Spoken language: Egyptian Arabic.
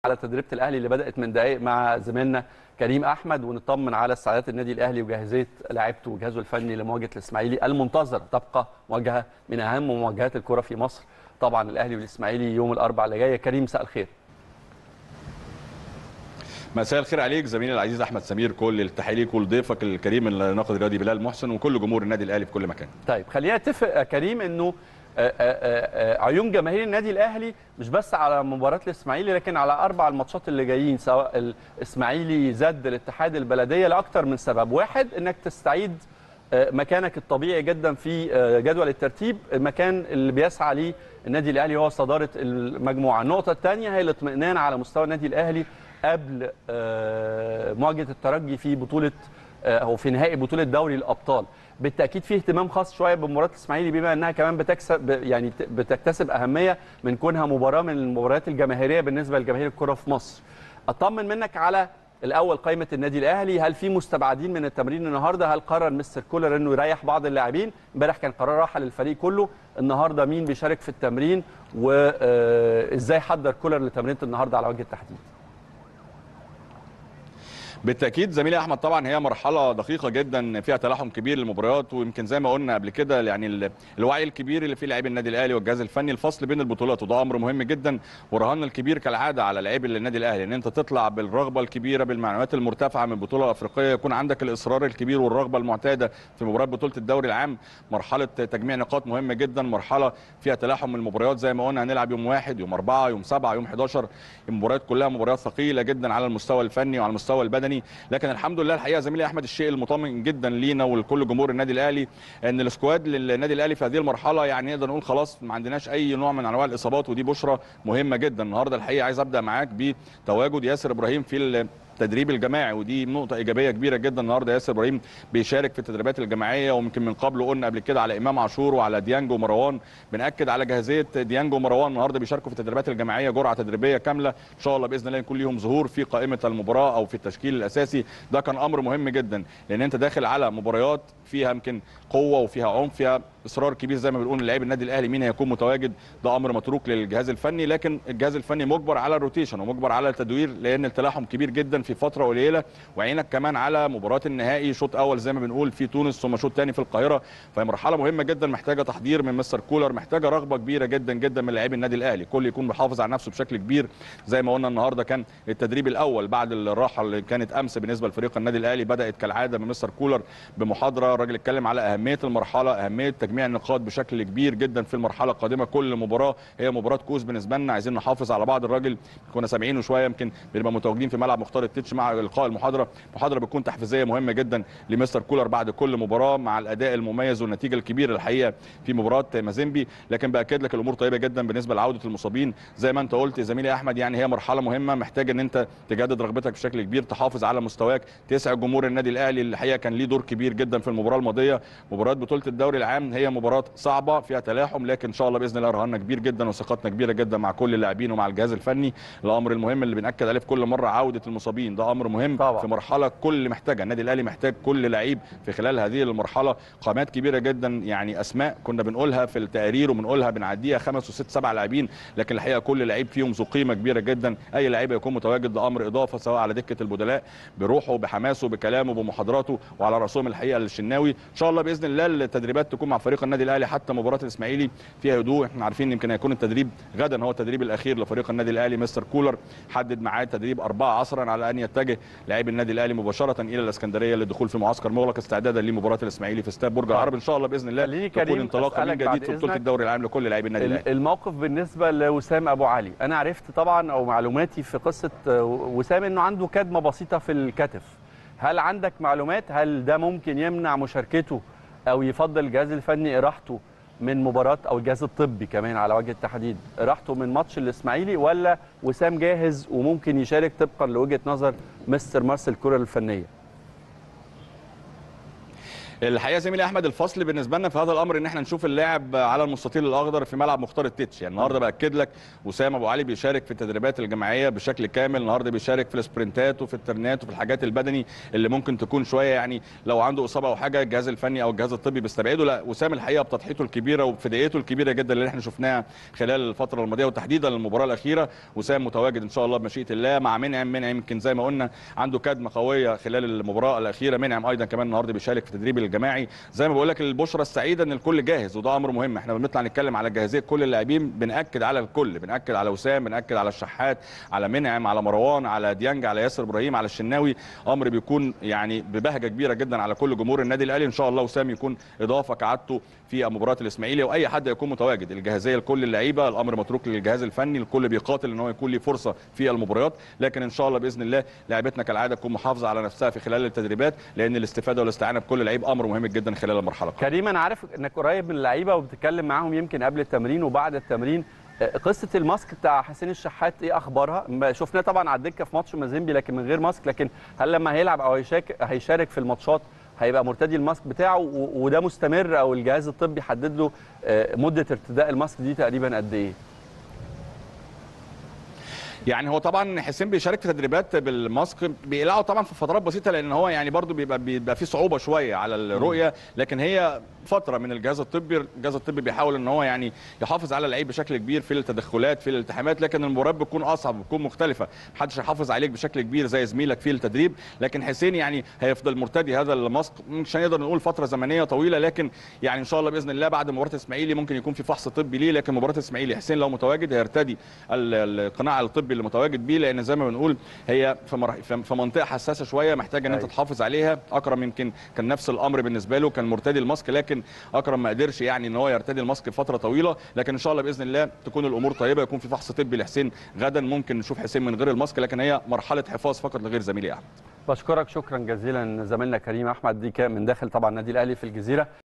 على تدريبه الاهلي اللي بدات من دقائق مع زميلنا كريم احمد ونطمن على استعدادات النادي الاهلي وجاهزيه لاعيبته وجهازه الفني لمواجهه الاسماعيلي المنتظره تبقى مواجهه من اهم مواجهات الكره في مصر طبعا الاهلي والاسماعيلي يوم الاربعاء اللي جاي كريم مساء الخير مساء الخير عليك زميلي العزيز احمد سمير كل التحيه ليك ولضيفك الكريم الناقد الرياضي بلال محسن وكل جمهور النادي الاهلي في كل مكان طيب خلينا نتفق يا كريم انه آه، آه، آه، عيون جماهير النادي الاهلي مش بس على مباراه الاسماعيلي لكن على اربع الماتشات اللي جايين سواء الاسماعيلي زد الاتحاد البلديه لاكثر من سبب واحد انك تستعيد مكانك الطبيعي جدا في جدول الترتيب المكان اللي بيسعى ليه النادي الاهلي هو صداره المجموعه النقطه الثانيه هي الاطمئنان على مستوى النادي الاهلي قبل مواجهه الترجي في بطوله او في نهائي بطوله دوري الابطال بالتاكيد في اهتمام خاص شويه بمباراه الاسماعيلي بما انها كمان بتكسب يعني بتكتسب اهميه من كونها مباراه من المباريات الجماهيريه بالنسبه لجماهير الكره في مصر اطمن منك على الاول قائمه النادي الاهلي هل في مستبعدين من التمرين النهارده هل قرر مستر كولر انه يريح بعض اللاعبين امبارح كان قرار راحه للفريق كله النهارده مين بيشارك في التمرين وازاي حضر كولر لتمرينه النهارده على وجه التحديد بالتاكيد زميلي احمد طبعا هي مرحله دقيقه جدا فيها تلاحم كبير للمباريات ويمكن زي ما قلنا قبل كده يعني الوعي الكبير اللي فيه لاعبي النادي الاهلي والجهاز الفني الفصل بين البطولات وده امر مهم جدا ورهاننا الكبير كالعاده على لاعبي النادي الاهلي ان انت تطلع بالرغبه الكبيره بالمعنويات المرتفعه من البطوله الافريقيه يكون عندك الاصرار الكبير والرغبه المعتاده في مباراه بطوله الدوري العام مرحله تجميع نقاط مهمه جدا مرحله فيها تلاحم من المباريات زي ما قلنا هنلعب يوم واحد يوم اربعه يوم سبعه يوم 11 المباريات كلها مباريات ثقيله جدا على المستوى الفني وعلى المستوى البدني لكن الحمد لله الحقيقه زميلي احمد الشيء المطمئن جدا لينا ولكل جمهور النادي الاهلي ان السكواد للنادي الاهلي في هذه المرحله يعني نقدر نقول خلاص ما عندناش اي نوع من انواع الاصابات ودي بشرى مهمه جدا النهارده الحقيقه عايز ابدا معاك بتواجد ياسر ابراهيم في التدريب الجماعي ودي نقطة إيجابية كبيرة جدا النهارده ياسر إبراهيم بيشارك في التدريبات الجماعية ويمكن من قبل قلنا قبل كده على إمام عاشور وعلى ديانجو ومروان بنأكد على جاهزية ديانجو ومروان النهارده بيشاركوا في التدريبات الجماعية جرعة تدريبية كاملة إن شاء الله بإذن الله يكون ليهم ظهور في قائمة المباراة أو في التشكيل الأساسي ده كان أمر مهم جدا لأن أنت داخل على مباريات فيها يمكن قوة وفيها عنف فيها اصرار كبير زي ما بنقول لاعبي النادي الاهلي مين هيكون متواجد ده امر متروك للجهاز الفني لكن الجهاز الفني مجبر على الروتيشن ومجبر على التدوير لان التلاحم كبير جدا في فتره قليله وعينك كمان على مباراه النهائي شوط اول زي ما بنقول في تونس ثم شوط ثاني في القاهره فهي مرحله مهمه جدا محتاجه تحضير من مستر كولر محتاجه رغبه كبيره جدا جدا من لاعبي النادي الاهلي كل يكون محافظ على نفسه بشكل كبير زي ما قلنا النهارده كان التدريب الاول بعد الراحه اللي كانت امس بالنسبه لفريق النادي الاهلي بدات كالعاده من مستر كولر بمحاضره الراجل اتكلم على اهميه المرحله اهميه تجميع النقاط بشكل كبير جدا في المرحله القادمه كل مباراه هي مباراه كوز بالنسبه لنا عايزين نحافظ على بعض الراجل كنا سامعينه شويه يمكن بنبقى متواجدين في ملعب مختار التتش مع القاء المحاضره محاضره بتكون تحفيزيه مهمه جدا لمستر كولر بعد كل مباراه مع الاداء المميز والنتيجه الكبيره الحقيقه في مباراه مازيمبي لكن باكد لك الامور طيبه جدا بالنسبه لعوده المصابين زي ما انت قلت زميلي احمد يعني هي مرحله مهمه محتاج ان انت تجدد رغبتك بشكل كبير تحافظ على مستواك تسعد جمهور النادي الاهلي الحقيقه كان ليه دور كبير جدا في المباراه الماضيه مباراه بطوله الدوري العام هي مباراه صعبه فيها تلاحم لكن ان شاء الله باذن الله رهاننا كبير جدا وثقتنا كبيره جدا مع كل اللاعبين ومع الجهاز الفني الامر المهم اللي بناكد عليه في كل مره عوده المصابين ده امر مهم طبعا. في مرحله كل محتاجه النادي الاهلي محتاج كل لعيب في خلال هذه المرحله قامات كبيره جدا يعني اسماء كنا بنقولها في التقارير وبنقولها بنعديها خمس وست سبع لاعبين لكن الحقيقه كل لعيب فيهم ذو قيمه كبيره جدا اي لعيب يكون متواجد ده امر اضافه سواء على دكه البدلاء بروحه بحماسه بكلامه بمحاضراته وعلى راسهم الحقيقه الشناوي ان شاء الله باذن الله التدريبات تكون مع فريق النادي الاهلي حتى مباراه الاسماعيلي فيها هدوء احنا عارفين يمكن هيكون التدريب غدا هو التدريب الاخير لفريق النادي الاهلي مستر كولر حدد ميعاد تدريب 4 عصرا على ان يتجه لاعبي النادي الاهلي مباشره الى الاسكندريه للدخول في معسكر مغلق استعدادا لمباراه الاسماعيلي في استاد برج العرب ان شاء الله باذن الله خليني تكون كريم انطلاقه من أسألك بعد جديد في بطوله إذنك. الدوري العام لكل لاعبي النادي الاهلي الموقف بالنسبه لوسام ابو علي انا عرفت طبعا او معلوماتي في قصه وسام انه عنده كدمه بسيطه في الكتف هل عندك معلومات هل ده ممكن يمنع مشاركته او يفضل الجهاز الفني اراحته من مباراه او الجهاز الطبي كمان على وجه التحديد اراحته من ماتش الاسماعيلي ولا وسام جاهز وممكن يشارك طبقا لوجهه نظر مستر مارسيل كولر الفنيه الحقيقه زميلي احمد الفصل بالنسبه لنا في هذا الامر ان احنا نشوف اللاعب على المستطيل الاخضر في ملعب مختار التتش يعني النهارده باكد لك وسام ابو علي بيشارك في التدريبات الجماعيه بشكل كامل النهارده بيشارك في السبرنتات وفي الترنات وفي الحاجات البدني اللي ممكن تكون شويه يعني لو عنده اصابه او حاجه الجهاز الفني او الجهاز الطبي بيستبعده لا وسام الحقيقه بتضحيته الكبيره وبفدائيته الكبيره جدا اللي احنا شفناها خلال الفتره الماضيه وتحديدا المباراه الاخيره وسام متواجد ان شاء الله بمشيئه الله مع منعم منعم يمكن زي ما قلنا عنده كدمه قويه خلال المباراه الاخيره منعم ايضا كمان النهارده بيشارك في التدريب الجماعي زي ما بقول لك البشرى السعيده ان الكل جاهز وده امر مهم احنا بنطلع نتكلم على جاهزيه كل اللاعبين بناكد على الكل بناكد على وسام بناكد على الشحات على منعم على مروان على ديانج على ياسر ابراهيم على الشناوي امر بيكون يعني ببهجه كبيره جدا على كل جمهور النادي الاهلي ان شاء الله وسام يكون اضافه كعادته في مباراه الاسماعيلي واي حد يكون متواجد الجاهزيه لكل اللعيبه الامر متروك للجهاز الفني الكل بيقاتل ان هو يكون له فرصه في المباريات لكن ان شاء الله باذن الله لعيبتنا كالعاده تكون محافظه على نفسها في خلال التدريبات لان الاستفاده والاستعانه بكل لعيب امر مهم جدا خلال المرحله كريم انا عارف انك قريب من اللعيبه وبتتكلم معاهم يمكن قبل التمرين وبعد التمرين قصه الماسك بتاع حسين الشحات ايه اخبارها شفناه طبعا على الدكه في ماتش مازيمبي لكن من غير ماسك لكن هل لما هيلعب او هيشارك هيشارك في الماتشات هيبقى مرتدي الماسك بتاعه وده مستمر او الجهاز الطبي حدد له مده ارتداء الماسك دي تقريبا قد ايه يعني هو طبعا حسين بيشارك في تدريبات بالماسك بيقلعه طبعا في فترات بسيطه لان هو يعني برده بيبقى بيبقى في صعوبه شويه على الرؤيه لكن هي فتره من الجهاز الطبي الجهاز الطبي بيحاول ان هو يعني يحافظ على اللعيب بشكل كبير في التدخلات في الالتحامات لكن المباريات بتكون اصعب بتكون مختلفه محدش هيحافظ عليك بشكل كبير زي زميلك في التدريب لكن حسين يعني هيفضل مرتدي هذا الماسك مش هنقدر نقول فتره زمنيه طويله لكن يعني ان شاء الله باذن الله بعد مباراه الاسماعيلي ممكن يكون في فحص طبي ليه لكن مباراه الاسماعيلي حسين لو متواجد هيرتدي القناع الطبي اللي متواجد بيه لان زي ما بنقول هي في, مرح... في منطقه حساسه شويه محتاجه ان انت تحافظ عليها اكرم يمكن كان نفس الامر بالنسبه له كان مرتدي الماسك لكن اكرم ما قدرش يعني ان هو يرتدي الماسك فتره طويله لكن ان شاء الله باذن الله تكون الامور طيبه يكون في فحص طبي لحسين غدا ممكن نشوف حسين من غير الماسك لكن هي مرحله حفاظ فقط لغير زميلي احمد بشكرك شكرا جزيلا زميلنا كريم احمد دي من داخل طبعا النادي الاهلي في الجزيره